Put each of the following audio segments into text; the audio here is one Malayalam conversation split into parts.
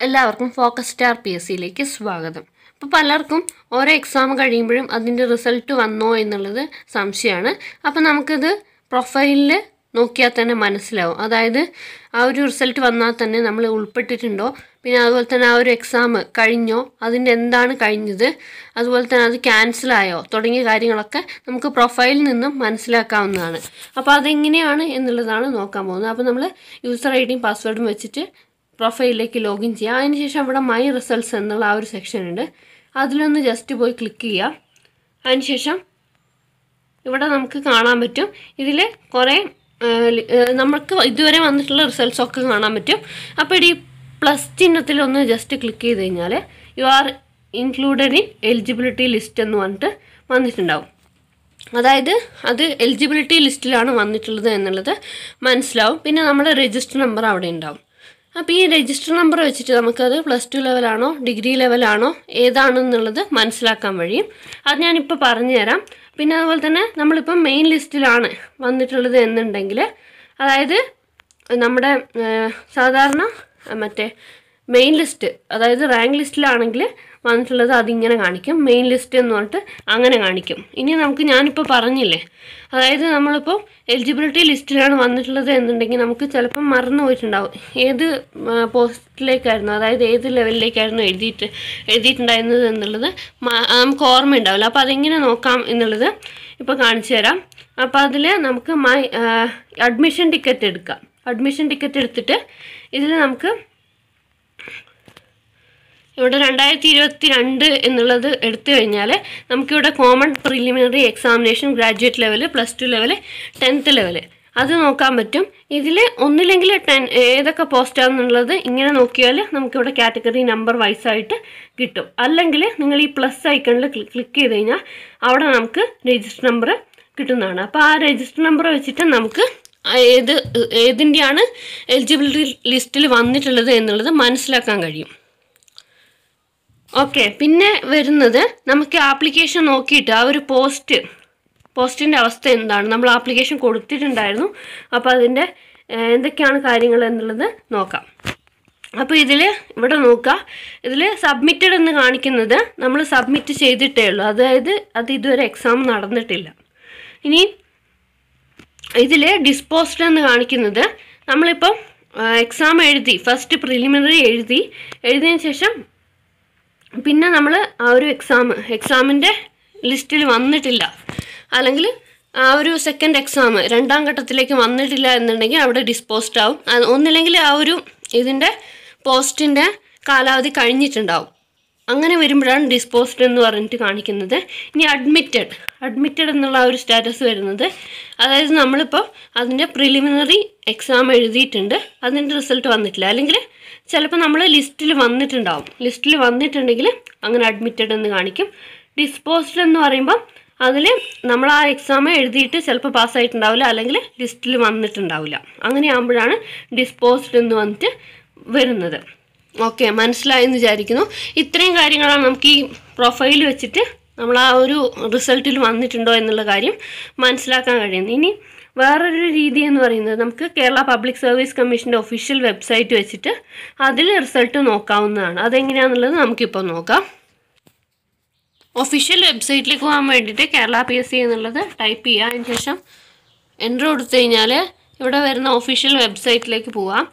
എല്ലാവർക്കും ഫോക്കസ് സ്റ്റാർ പി എസ് സിയിലേക്ക് സ്വാഗതം അപ്പോൾ പലർക്കും ഓരോ എക്സാം കഴിയുമ്പോഴും അതിൻ്റെ റിസൾട്ട് വന്നോ എന്നുള്ളത് സംശയമാണ് അപ്പോൾ നമുക്കിത് പ്രൊഫൈലിൽ നോക്കിയാൽ തന്നെ മനസ്സിലാവും അതായത് ആ ഒരു റിസൾട്ട് വന്നാൽ തന്നെ നമ്മൾ ഉൾപ്പെട്ടിട്ടുണ്ടോ പിന്നെ അതുപോലെ തന്നെ ആ ഒരു എക്സാം കഴിഞ്ഞോ അതിൻ്റെ എന്താണ് കഴിഞ്ഞത് അതുപോലെ തന്നെ അത് ക്യാൻസലായോ തുടങ്ങിയ കാര്യങ്ങളൊക്കെ നമുക്ക് പ്രൊഫൈലിൽ നിന്നും മനസ്സിലാക്കാവുന്നതാണ് അപ്പോൾ അതെങ്ങനെയാണ് എന്നുള്ളതാണ് നോക്കാൻ പോകുന്നത് അപ്പോൾ നമ്മൾ യൂസർ ഐ ഡിയും പാസ്വേഡും വെച്ചിട്ട് പ്രൊഫൈലിലേക്ക് ലോഗിൻ ചെയ്യുക അതിനുശേഷം അവിടെ മൈ റിസൾട്ട്സ് എന്നുള്ള ആ ഒരു സെക്ഷൻ ഉണ്ട് അതിലൊന്ന് ജസ്റ്റ് പോയി ക്ലിക്ക് ചെയ്യുക അതിനുശേഷം ഇവിടെ നമുക്ക് കാണാൻ പറ്റും ഇതിൽ കുറേ നമുക്ക് ഇതുവരെ വന്നിട്ടുള്ള റിസൾട്ട്സ് ഒക്കെ കാണാൻ പറ്റും അപ്പോൾ ഈ പ്ലസ് ചിഹ്നത്തിലൊന്ന് ജസ്റ്റ് ക്ലിക്ക് ചെയ്ത് കഴിഞ്ഞാൽ you are included in eligibility list എന്ന് പറഞ്ഞിട്ട് വന്നിട്ടുണ്ടാവും അതായത് അത് എലിജിബിലിറ്റി ലിസ്റ്റിലാണ് വന്നിട്ടുള്ളത് എന്നുള്ളത് മനസ്സിലാവും പിന്നെ നമ്മുടെ രജിസ്റ്റർ നമ്പർ അവിടെ ഉണ്ടാവും അപ്പോൾ ഈ രജിസ്റ്റർ നമ്പർ വെച്ചിട്ട് നമുക്കത് പ്ലസ് ടു ലെവലാണോ ഡിഗ്രി ലെവലാണോ ഏതാണെന്നുള്ളത് മനസ്സിലാക്കാൻ കഴിയും അത് ഞാനിപ്പോൾ പറഞ്ഞു തരാം പിന്നെ അതുപോലെ തന്നെ നമ്മളിപ്പം മെയിൻ ലിസ്റ്റിലാണ് വന്നിട്ടുള്ളത് എന്നുണ്ടെങ്കിൽ അതായത് നമ്മുടെ സാധാരണ മറ്റേ മെയിൻ ലിസ്റ്റ് അതായത് റാങ്ക് ലിസ്റ്റിലാണെങ്കിൽ വന്നിട്ടുള്ളത് അതിങ്ങനെ കാണിക്കും മെയിൻ ലിസ്റ്റ് എന്ന് പറഞ്ഞിട്ട് അങ്ങനെ കാണിക്കും ഇനി നമുക്ക് ഞാനിപ്പോൾ പറഞ്ഞില്ലേ അതായത് നമ്മളിപ്പോൾ എലിജിബിലിറ്റി ലിസ്റ്റിലാണ് വന്നിട്ടുള്ളത് എന്നുണ്ടെങ്കിൽ നമുക്ക് ചിലപ്പം മറന്നു പോയിട്ടുണ്ടാവും ഏത് പോസ്റ്റിലേക്കായിരുന്നു അതായത് ഏത് ലെവലിലേക്കായിരുന്നു എഴുതിയിട്ട് എഴുതിയിട്ടുണ്ടായിരുന്നത് എന്നുള്ളത് നമുക്ക് ഓർമ്മ ഉണ്ടാവില്ല അപ്പോൾ അതെങ്ങനെ നോക്കാം എന്നുള്ളത് ഇപ്പോൾ കാണിച്ചു തരാം അപ്പോൾ അതിൽ നമുക്ക് മൈ അഡ്മിഷൻ ടിക്കറ്റ് എടുക്കാം അഡ്മിഷൻ ടിക്കറ്റ് എടുത്തിട്ട് ഇതിൽ നമുക്ക് ഇവിടെ രണ്ടായിരത്തി ഇരുപത്തി രണ്ട് എന്നുള്ളത് എടുത്തു കഴിഞ്ഞാൽ നമുക്കിവിടെ common preliminary examination graduate level plus two level tenth level അത് നോക്കാൻ പറ്റും ഇതിൽ ഒന്നില്ലെങ്കിൽ ടെൻ ഏതൊക്കെ പോസ്റ്റാണെന്നുള്ളത് ഇങ്ങനെ നോക്കിയാൽ നമുക്കിവിടെ കാറ്റഗറി നമ്പർ വൈസായിട്ട് കിട്ടും അല്ലെങ്കിൽ നിങ്ങൾ ഈ പ്ലസ് ഐക്കണിൽ ക്ലിക്ക് ചെയ്ത് കഴിഞ്ഞാൽ അവിടെ നമുക്ക് രജിസ്റ്റർ നമ്പർ കിട്ടുന്നതാണ് അപ്പോൾ ആ രജിസ്റ്റർ നമ്പർ വെച്ചിട്ട് നമുക്ക് ഏത് ഏതിൻ്റെയാണ് എലിജിബിലിറ്റി ലിസ്റ്റിൽ വന്നിട്ടുള്ളത് എന്നുള്ളത് മനസ്സിലാക്കാൻ കഴിയും ഓക്കെ പിന്നെ വരുന്നത് നമുക്ക് ആപ്ലിക്കേഷൻ നോക്കിയിട്ട് ആ ഒരു പോസ്റ്റ് പോസ്റ്റിൻ്റെ അവസ്ഥ എന്താണ് നമ്മൾ ആപ്ലിക്കേഷൻ കൊടുത്തിട്ടുണ്ടായിരുന്നു അപ്പോൾ അതിൻ്റെ എന്തൊക്കെയാണ് കാര്യങ്ങൾ എന്നുള്ളത് നോക്കാം അപ്പോൾ ഇതിൽ ഇവിടെ നോക്കുക ഇതിൽ സബ്മിറ്റഡ് എന്ന് കാണിക്കുന്നത് നമ്മൾ സബ്മിറ്റ് ചെയ്തിട്ടേ ഉള്ളൂ അതായത് അത് ഇതുവരെ എക്സാം നടന്നിട്ടില്ല ഇനി ഇതിൽ ഡിസ്പോസ്ഡ് എന്ന് കാണിക്കുന്നത് നമ്മളിപ്പം എക്സാം എഴുതി ഫസ്റ്റ് പ്രിലിമിനറി എഴുതി എഴുതിയതിന് ശേഷം പിന്നെ നമ്മൾ ആ ഒരു എക്സാം എക്സാമിൻ്റെ ലിസ്റ്റിൽ വന്നിട്ടില്ല അല്ലെങ്കിൽ ആ ഒരു സെക്കൻഡ് എക്സാം രണ്ടാം ഘട്ടത്തിലേക്ക് വന്നിട്ടില്ല എന്നുണ്ടെങ്കിൽ അവിടെ ഡിസ്പോസ്ഡ് ആവും ഒന്നില്ലെങ്കിൽ ആ ഒരു ഇതിൻ്റെ പോസ്റ്റിൻ്റെ കാലാവധി കഴിഞ്ഞിട്ടുണ്ടാവും അങ്ങനെ വരുമ്പോഴാണ് ഡിസ്പോസ്ഡ് എന്ന് പറഞ്ഞിട്ട് കാണിക്കുന്നത് ഇനി അഡ്മിറ്റഡ് അഡ്മിറ്റഡ് എന്നുള്ള ആ ഒരു സ്റ്റാറ്റസ് വരുന്നത് അതായത് നമ്മളിപ്പോൾ അതിൻ്റെ പ്രിലിമിനറി എക്സാം എഴുതിയിട്ടുണ്ട് അതിൻ്റെ റിസൾട്ട് വന്നിട്ടില്ല അല്ലെങ്കിൽ ചിലപ്പോൾ നമ്മൾ ലിസ്റ്റിൽ വന്നിട്ടുണ്ടാവും ലിസ്റ്റിൽ വന്നിട്ടുണ്ടെങ്കിൽ അങ്ങനെ അഡ്മിറ്റഡ് എന്ന് കാണിക്കും ഡിസ്പോസ്ഡ് എന്ന് പറയുമ്പോൾ അതിൽ നമ്മൾ ആ എക്സാം എഴുതിയിട്ട് ചിലപ്പോൾ പാസ്സായിട്ടുണ്ടാവില്ല അല്ലെങ്കിൽ ലിസ്റ്റിൽ വന്നിട്ടുണ്ടാവില്ല അങ്ങനെ ആകുമ്പോഴാണ് ഡിസ്പോസ്ഡ് എന്ന് വന്നിട്ട് വരുന്നത് ഓക്കെ മനസ്സിലായെന്ന് വിചാരിക്കുന്നു ഇത്രയും കാര്യങ്ങളാണ് നമുക്ക് ഈ പ്രൊഫൈൽ വെച്ചിട്ട് നമ്മൾ ആ ഒരു റിസൾട്ടിൽ വന്നിട്ടുണ്ടോ എന്നുള്ള കാര്യം മനസ്സിലാക്കാൻ കഴിയുന്നത് ഇനി വേറൊരു രീതി എന്ന് പറയുന്നത് നമുക്ക് കേരള പബ്ലിക് സർവീസ് കമ്മീഷൻ്റെ ഒഫീഷ്യൽ വെബ്സൈറ്റ് വെച്ചിട്ട് അതിൽ റിസൾട്ട് നോക്കാവുന്നതാണ് അതെങ്ങനെയാണെന്നുള്ളത് നമുക്കിപ്പോൾ നോക്കാം ഒഫീഷ്യൽ വെബ്സൈറ്റിലേക്ക് പോകാൻ വേണ്ടിയിട്ട് കേരള പി എസ് സി എന്നുള്ളത് ടൈപ്പ് ചെയ്യുക അതിന് ശേഷം എൻ്റർ കൊടുത്തു കഴിഞ്ഞാൽ ഇവിടെ വരുന്ന ഒഫീഷ്യൽ വെബ്സൈറ്റിലേക്ക് പോവാം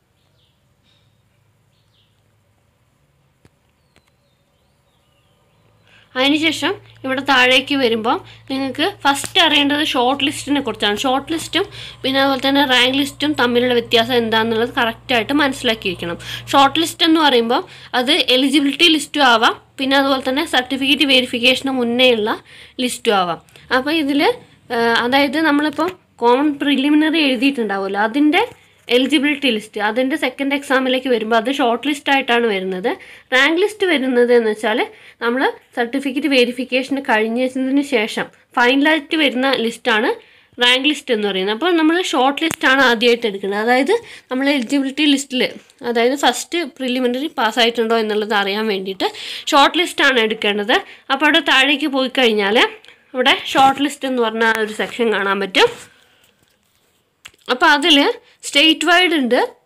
അതിനുശേഷം ഇവിടെ താഴേക്ക് വരുമ്പോൾ നിങ്ങൾക്ക് ഫസ്റ്റ് അറിയേണ്ടത് ഷോർട്ട് ലിസ്റ്റിനെ കുറിച്ചാണ് ഷോർട്ട് ലിസ്റ്റും പിന്നെ അതുപോലെ തന്നെ റാങ്ക് ലിസ്റ്റും തമ്മിലുള്ള വ്യത്യാസം എന്താണെന്നുള്ളത് കറക്റ്റായിട്ട് മനസ്സിലാക്കിയിരിക്കണം ഷോർട്ട് ലിസ്റ്റ് എന്ന് പറയുമ്പോൾ അത് എലിജിബിലിറ്റി ലിസ്റ്റും ആവാം പിന്നെ അതുപോലെ തന്നെ സർട്ടിഫിക്കറ്റ് വെരിഫിക്കേഷന് മുന്നേ ഉള്ള ലിസ്റ്റും ആവാം അപ്പോൾ ഇതിൽ അതായത് നമ്മളിപ്പോൾ കോമൺ പ്രിലിമിനറി എഴുതിയിട്ടുണ്ടാവുമല്ലോ അതിൻ്റെ എലിജിബിലിറ്റി ലിസ്റ്റ് അതിൻ്റെ സെക്കൻഡ് എക്സാമിലേക്ക് വരുമ്പോൾ അത് ഷോർട്ട് ലിസ്റ്റ് ആയിട്ടാണ് വരുന്നത് റാങ്ക് ലിസ്റ്റ് വരുന്നത് എന്ന് വെച്ചാൽ നമ്മൾ സർട്ടിഫിക്കറ്റ് വെരിഫിക്കേഷൻ കഴിഞ്ഞതിന് ശേഷം ഫൈനലായിട്ട് വരുന്ന ലിസ്റ്റാണ് റാങ്ക് ലിസ്റ്റ് എന്ന് പറയുന്നത് അപ്പോൾ നമ്മൾ ഷോർട്ട് ലിസ്റ്റാണ് ആദ്യമായിട്ട് എടുക്കുന്നത് അതായത് നമ്മൾ എലിജിബിലിറ്റി ലിസ്റ്റിൽ അതായത് ഫസ്റ്റ് പ്രിലിമിനറി പാസ്സായിട്ടുണ്ടോ എന്നുള്ളത് അറിയാൻ വേണ്ടിയിട്ട് ഷോർട്ട് ലിസ്റ്റാണ് എടുക്കേണ്ടത് അപ്പോൾ അവിടെ താഴേക്ക് പോയി കഴിഞ്ഞാൽ ഇവിടെ ഷോർട്ട് ലിസ്റ്റ് എന്ന് പറഞ്ഞ ഒരു സെക്ഷൻ കാണാൻ പറ്റും അപ്പോൾ അതിൽ സ്റ്റേറ്റ് വൈഡ് ഉണ്ട്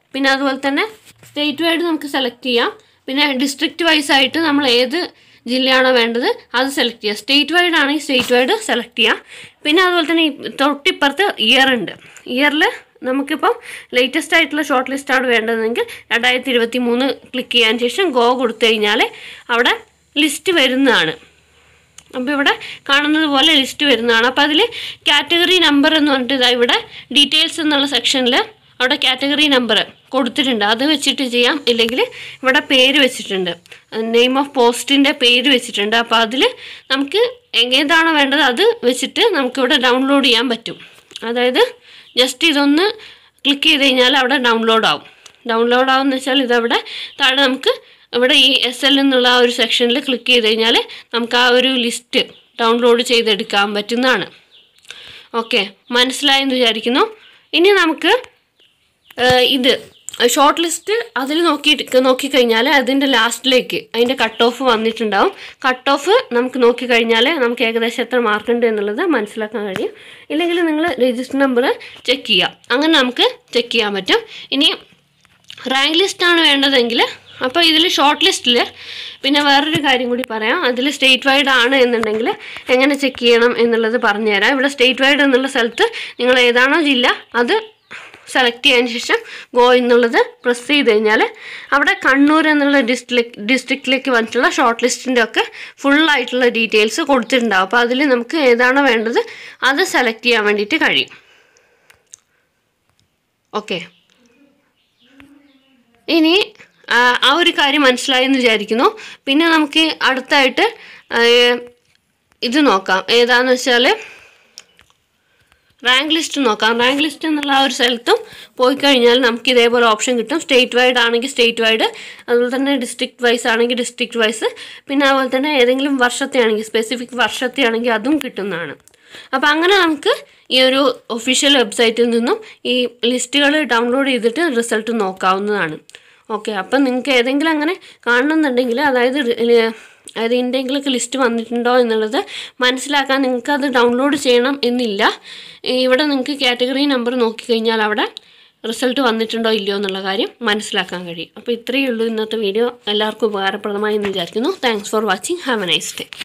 പിന്നെ അതുപോലെ തന്നെ സ്റ്റേറ്റ് വൈഡ് നമുക്ക് സെലക്ട് ചെയ്യാം പിന്നെ ഡിസ്ട്രിക്റ്റ് വൈസ് ആയിട്ട് നമ്മൾ ഏത് ജില്ലയാണോ വേണ്ടത് അത് സെലക്ട് ചെയ്യുക സ്റ്റേറ്റ് വൈഡ് ആണെങ്കിൽ സ്റ്റേറ്റ് വൈഡ് സെലക്ട് ചെയ്യാം പിന്നെ അതുപോലെ തന്നെ ഈ തൊട്ടിപ്പുറത്ത് ഇയർ ഉണ്ട് ഇയറിൽ നമുക്കിപ്പം ലേറ്റസ്റ്റ് ആയിട്ടുള്ള ഷോർട്ട് ലിസ്റ്റാണ് വേണ്ടതെങ്കിൽ രണ്ടായിരത്തി ഇരുപത്തി മൂന്ന് ക്ലിക്ക് ചെയ്യാൻ ശേഷം ഗോ കൊടുത്തു കഴിഞ്ഞാൽ അവിടെ ലിസ്റ്റ് വരുന്നതാണ് അപ്പോൾ ഇവിടെ കാണുന്നത് പോലെ ലിസ്റ്റ് വരുന്നതാണ് അപ്പോൾ അതിൽ കാറ്റഗറി നമ്പർ എന്ന് പറഞ്ഞിട്ട് ഇതാ ഇവിടെ ഡീറ്റെയിൽസ് എന്നുള്ള സെക്ഷനിൽ അവിടെ കാറ്റഗറി നമ്പർ കൊടുത്തിട്ടുണ്ട് അത് വെച്ചിട്ട് ചെയ്യാം ഇല്ലെങ്കിൽ ഇവിടെ പേര് വെച്ചിട്ടുണ്ട് നെയിം ഓഫ് പോസ്റ്റിൻ്റെ പേര് വെച്ചിട്ടുണ്ട് അപ്പോൾ അതിൽ നമുക്ക് ഏതാണോ വേണ്ടത് അത് വെച്ചിട്ട് നമുക്കിവിടെ ഡൗൺലോഡ് ചെയ്യാൻ പറ്റും അതായത് ജസ്റ്റ് ഇതൊന്ന് ക്ലിക്ക് ചെയ്ത് കഴിഞ്ഞാൽ അവിടെ ഡൗൺലോഡ് ആവും ഡൗൺലോഡ് ആവുമെന്ന് വെച്ചാൽ ഇതവിടെ താഴെ നമുക്ക് ഇവിടെ ഈ എസ് എൽ എന്നുള്ള ആ ഒരു സെക്ഷനിൽ ക്ലിക്ക് ചെയ്ത് കഴിഞ്ഞാൽ നമുക്ക് ആ ഒരു ലിസ്റ്റ് ഡൗൺലോഡ് ചെയ്തെടുക്കാൻ പറ്റുന്നതാണ് ഓക്കെ മനസ്സിലായെന്ന് വിചാരിക്കുന്നു ഇനി നമുക്ക് ഏഹ്, ഇത് ഷോർട്ട് ലിസ്റ്റ് അതിൽ നോക്കി നോക്കിക്കഴിഞ്ഞാൽ അതിൻ്റെ ലാസ്റ്റിലേക്ക് അതിൻ്റെ കട്ട് ഓഫ് വന്നിട്ടുണ്ടാവും കട്ട് ഓഫ് നമുക്ക് നോക്കിക്കഴിഞ്ഞാൽ നമുക്ക് ഏകദേശം എത്ര മാർക്ക് ഉണ്ട് എന്നുള്ളത് മനസ്സിലാക്കാൻ കഴിയും ഇല്ലെങ്കിൽ നിങ്ങൾ രജിസ്റ്റർ നമ്പർ ചെക്ക് ചെയ്യാം അങ്ങനെ നമുക്ക് ചെക്ക് ചെയ്യാൻ പറ്റും ഇനി റാങ്ക് ലിസ്റ്റാണ് വേണ്ടതെങ്കിൽ അപ്പോൾ ഇതിൽ ഷോർട്ട് ലിസ്റ്റിൽ പിന്നെ വേറൊരു കാര്യം കൂടി പറയാം അതിൽ സ്റ്റേറ്റ് വൈഡ് ആണ് എന്നുണ്ടെങ്കിൽ എങ്ങനെ ചെക്ക് ചെയ്യണം എന്നുള്ളത് പറഞ്ഞുതരാം ഇവിടെ സ്റ്റേറ്റ് വൈഡ് എന്നുള്ള സ്ഥലത്ത് നിങ്ങൾ ഏതാണോ ജില്ല അത് സെലക്ട് ചെയ്യാൻ ശേഷം ഗോ എന്നുള്ളത് പ്രസ് ചെയ്ത് കഴിഞ്ഞാൽ അവിടെ കണ്ണൂർ എന്നുള്ള ഡിസ്ട്രിക്ട് ഡിസ്ട്രിക്റ്റിലേക്ക് വന്നിട്ടുള്ള ഷോർട്ട് ലിസ്റ്റിൻ്റെ ഒക്കെ ഫുള്ളായിട്ടുള്ള ഡീറ്റെയിൽസ് കൊടുത്തിട്ടുണ്ടാവും അപ്പോൾ അതിൽ നമുക്ക് ഏതാണോ വേണ്ടത് അത് സെലക്ട് ചെയ്യാൻ വേണ്ടിയിട്ട് കഴിയും ഓക്കെ ഇനി ആ, ആ ഒരു കാര്യം മനസ്സിലായെന്ന് വിചാരിക്കുന്നു പിന്നെ നമുക്ക് അടുത്തായിട്ട് ആ, ഇത് നോക്കാം ഏതാന്ന് വെച്ചാൽ റാങ്ക് ലിസ്റ്റ് നോക്കാം റാങ്ക് ലിസ്റ്റ് എന്നുള്ള ആ ഒരു സ്ഥലത്തും പോയി കഴിഞ്ഞാൽ നമുക്ക് ഇതേപോലെ ഓപ്ഷൻ കിട്ടും സ്റ്റേറ്റ് വൈഡ് ആണെങ്കിൽ സ്റ്റേറ്റ് വൈഡ് അതുപോലെ തന്നെ ഡിസ്ട്രിക്ട് വൈസ് ആണെങ്കിൽ ഡിസ്ട്രിക്ട് വൈസ് പിന്നെ അതുപോലെ തന്നെ ഏതെങ്കിലും വർഷത്തെ ആണെങ്കിൽ സ്പെസിഫിക് വർഷത്തെ ആണെങ്കിൽ അതും കിട്ടുന്നതാണ് അപ്പോൾ അങ്ങനെ നമുക്ക് ഈ ഒരു ഒഫീഷ്യൽ വെബ്സൈറ്റിൽ നിന്നും ഈ ലിസ്റ്റുകൾ ഡൗൺലോഡ് ചെയ്തിട്ട് റിസൾട്ട് നോക്കാവുന്നതാണ് ഓക്കെ അപ്പം നിങ്ങൾക്ക് ഏതെങ്കിലും അങ്ങനെ കാണണമെന്നുണ്ടെങ്കിൽ അതായത് റി- ല്- അതായത് എന്തെങ്കിലുമൊക്കെ ലിസ്റ്റ് വന്നിട്ടുണ്ടോ എന്നുള്ളത് മനസ്സിലാക്കാൻ നിങ്ങൾക്ക് അത് ഡൗൺലോഡ് ചെയ്യണം എന്നില്ല ഇവിടെ നിങ്ങൾക്ക് കാറ്റഗറി നമ്പർ നോക്കിക്കഴിഞ്ഞാൽ അവിടെ റിസൾട്ട് വന്നിട്ടുണ്ടോ ഇല്ലയോ എന്നുള്ള കാര്യം മനസ്സിലാക്കാൻ കഴിയും അപ്പോൾ ഇത്രയേ ഉള്ളൂ ഇന്നത്തെ വീഡിയോ എല്ലാവർക്കും ഉപകാരപ്രദമായി എന്ന് വിചാരിക്കുന്നു thanks for watching have a nice day